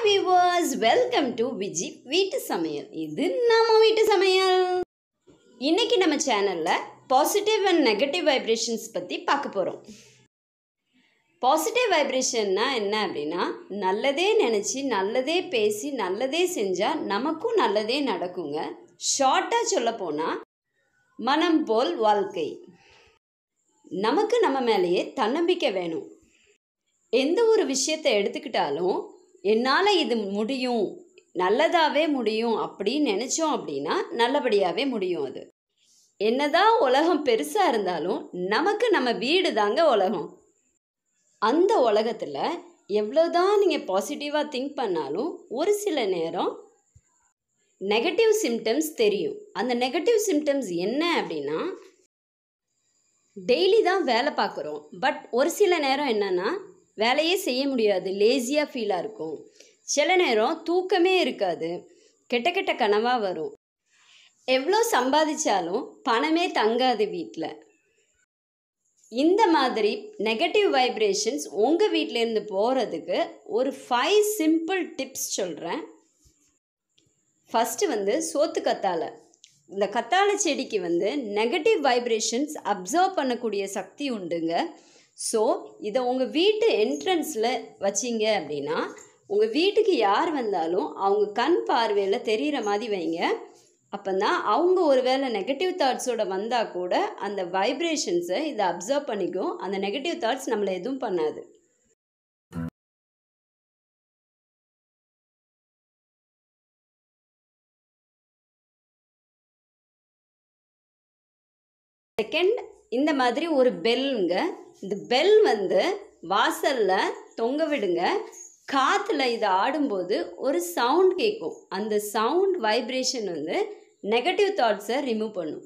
viewers welcome to Viji வீட்டு சமையல் இது நம்ம வீட்டு சமையல் இன்னைக்கு நம்ம சேனலில் பாசிட்டிவ் அண்ட் நெகட்டிவ் வைப்ரேஷன்ஸ் பற்றி பார்க்க போகிறோம் பாசிட்டிவ் வைப்ரேஷன்னா என்ன அப்படின்னா நல்லதே நினச்சி நல்லதே பேசி நல்லதே செஞ்சால் நமக்கும் நல்லதே நடக்குங்க ஷார்ட்டாக சொல்ல போனால் மனம் போல் வாழ்க்கை நமக்கு நம்ம மேலேயே தன்னம்பிக்கை வேணும் எந்த ஒரு விஷயத்தை எடுத்துக்கிட்டாலும் என்னால் இது முடியும் நல்லதாகவே முடியும் அப்படின்னு நினச்சோம் அப்படின்னா நல்லபடியாகவே முடியும் அது என்னதான் உலகம் பெருசாக இருந்தாலும் நமக்கு நம்ம வீடு தாங்க உலகம் அந்த உலகத்தில் எவ்வளோதான் நீங்கள் பாசிட்டிவாக திங்க் பண்ணாலும் ஒரு சில நேரம் நெகட்டிவ் சிம்டம்ஸ் தெரியும் அந்த நெகட்டிவ் சிம்டம்ஸ் என்ன அப்படின்னா டெய்லி தான் வேலை பார்க்குறோம் பட் ஒரு சில நேரம் என்னென்னா வேலையே செய்ய முடியாது லேசியாக ஃபீலாக இருக்கும் சில நேரம் தூக்கமே இருக்காது கெட்ட கெட்ட கனவாக வரும் எவ்வளோ சம்பாதிச்சாலும் பணமே தங்காது வீட்டில் இந்த மாதிரி நெகட்டிவ் வைப்ரேஷன்ஸ் உங்கள் வீட்டிலேருந்து போகிறதுக்கு ஒரு ஃபைவ் சிம்பிள் டிப்ஸ் சொல்கிறேன் ஃபஸ்ட்டு வந்து சோத்து கத்தாழை இந்த கத்தாழை செடிக்கு வந்து நெகட்டிவ் வைப்ரேஷன்ஸ் அப்சர்வ் பண்ணக்கூடிய சக்தி உண்டுங்க ஸோ இதை உங்கள் வீட்டு என்ட்ரன்ஸில் வச்சிங்க அப்படின்னா உங்கள் வீட்டுக்கு யார் வந்தாலும் அவங்க கண் பார்வையில் தெரிகிற மாதிரி வைங்க அப்போ தான் அவங்க ஒரு வேளை நெகட்டிவ் தாட்ஸோட வந்தால் கூட அந்த வைப்ரேஷன்ஸை இதை அப்சர்வ் பண்ணிக்கும் அந்த நெகட்டிவ் தாட்ஸ் நம்மளை எதுவும் பண்ணாது செகண்ட் இந்த மாதிரி ஒரு பெல்லுங்க இந்த பெல் வந்து வாசலில் தொங்க விடுங்க காற்றுல இதை ஆடும்போது ஒரு சவுண்ட் கேட்கும் அந்த சவுண்ட் வைப்ரேஷன் வந்து நெகட்டிவ் தாட்ஸை ரிமூவ் பண்ணும்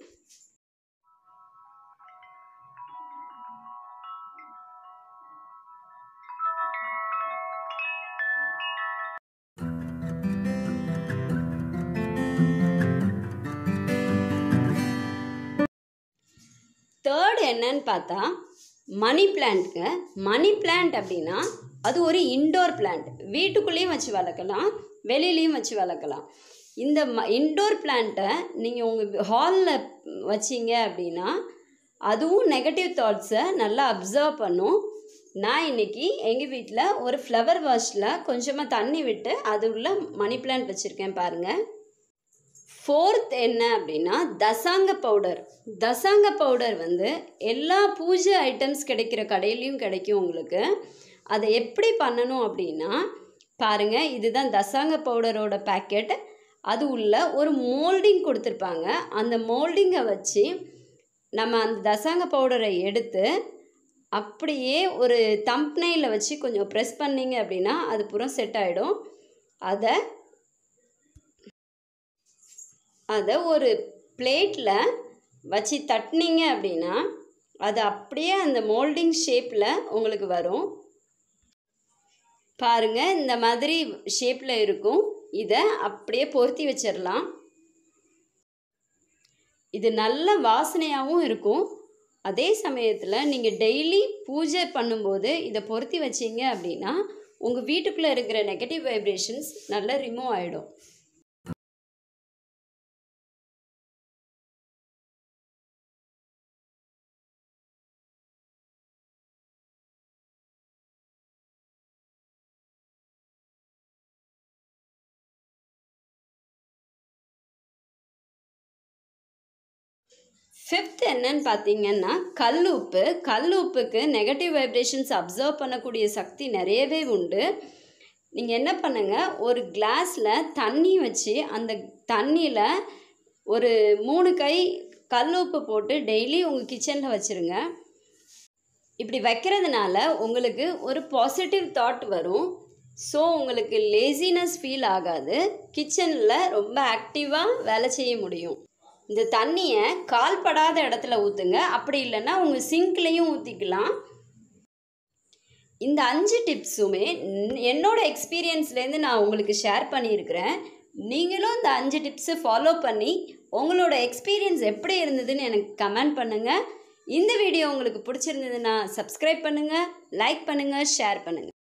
தேர்ட் என்னன்னு பார்த்தா மணி பிளான்ட்ங்க மணி பிளான்ட் அப்படின்னா அது ஒரு இன்டோர் பிளான்ட் வீட்டுக்குள்ளேயும் வச்சு வளர்க்கலாம் வெளியிலையும் வச்சு வளர்க்கலாம் இந்த ம இன்டோர் பிளான்ட்டை நீங்கள் உங்கள் ஹாலில் வச்சிங்க அப்படின்னா அதுவும் நெகட்டிவ் தாட்ஸை நல்லா அப்சர்வ் பண்ணும் நான் இன்றைக்கி எங்கள் வீட்டில் ஒரு ஃப்ளவர் வாஷில் கொஞ்சமாக தண்ணி விட்டு அது உள்ள மணி பிளான்ட் வச்சுருக்கேன் பாருங்கள் ஃபோர்த் என்ன அப்படின்னா தசாங்க பவுடர் தசாங்க பவுடர் வந்து எல்லா பூஜை ஐட்டம்ஸ் கிடைக்கிற கடையிலையும் கிடைக்கும் உங்களுக்கு அதை எப்படி பண்ணணும் அப்படின்னா பாருங்கள் இதுதான் தசாங்க பவுடரோட பேக்கெட் அது உள்ள ஒரு மோல்டிங் கொடுத்துருப்பாங்க அந்த மோல்டிங்கை வச்சு நம்ம அந்த தசாங்க பவுடரை எடுத்து அப்படியே ஒரு தம்ப்னையில் வச்சு கொஞ்சம் ப்ரெஸ் பண்ணிங்க அப்படின்னா அது புறம் செட் ஆகிடும் அதை அதை ஒரு பிளேட்டில் வச்சு தட்டினீங்க அப்படின்னா அது அப்படியே அந்த மோல்டிங் ஷேப்பில் உங்களுக்கு வரும் பாருங்கள் இந்த மாதிரி ஷேப்பில் இருக்கும் இதை அப்படியே பொருத்தி வச்சிடலாம் இது நல்ல வாசனையாகவும் இருக்கும் அதே சமயத்தில் நீங்கள் டெய்லி பூஜை பண்ணும்போது இதை பொருத்தி வச்சிங்க அப்படின்னா உங்கள் வீட்டுக்குள்ளே இருக்கிற நெகட்டிவ் வைப்ரேஷன்ஸ் நல்லா ரிமூவ் ஆகிடும் ஃபிஃப்த் என்னன்னு பார்த்தீங்கன்னா கல் உப்பு கல் உப்புக்கு நெகட்டிவ் வைப்ரேஷன்ஸ் அப்சர்வ் பண்ணக்கூடிய சக்தி நிறையவே உண்டு நீங்கள் என்ன பண்ணுங்கள் ஒரு கிளாஸில் தண்ணி வச்சு அந்த தண்ணியில் ஒரு மூணு கை கல் உப்பு போட்டு டெய்லி உங்கள் கிச்சனில் வச்சுருங்க இப்படி வைக்கிறதுனால உங்களுக்கு ஒரு பாசிட்டிவ் தாட் வரும் ஸோ உங்களுக்கு லேசினஸ் ஃபீல் ஆகாது கிச்சனில் ரொம்ப ஆக்டிவாக வேலை செய்ய முடியும் இந்த தண்ணியை கால்படாத இடத்துல ஊற்றுங்க அப்படி இல்லைன்னா உங்கள் சிங்க்லேயும் ஊற்றிக்கலாம் இந்த அஞ்சு டிப்ஸுமே என்னோட எக்ஸ்பீரியன்ஸ்லேருந்து நான் உங்களுக்கு ஷேர் பண்ணியிருக்கிறேன் நீங்களும் இந்த அஞ்சு டிப்ஸை ஃபாலோ பண்ணி உங்களோட எக்ஸ்பீரியன்ஸ் எப்படி இருந்ததுன்னு எனக்கு கமெண்ட் பண்ணுங்கள் இந்த வீடியோ உங்களுக்கு பிடிச்சிருந்ததுன்னா சப்ஸ்கிரைப் பண்ணுங்கள் லைக் பண்ணுங்கள் ஷேர் பண்ணுங்கள்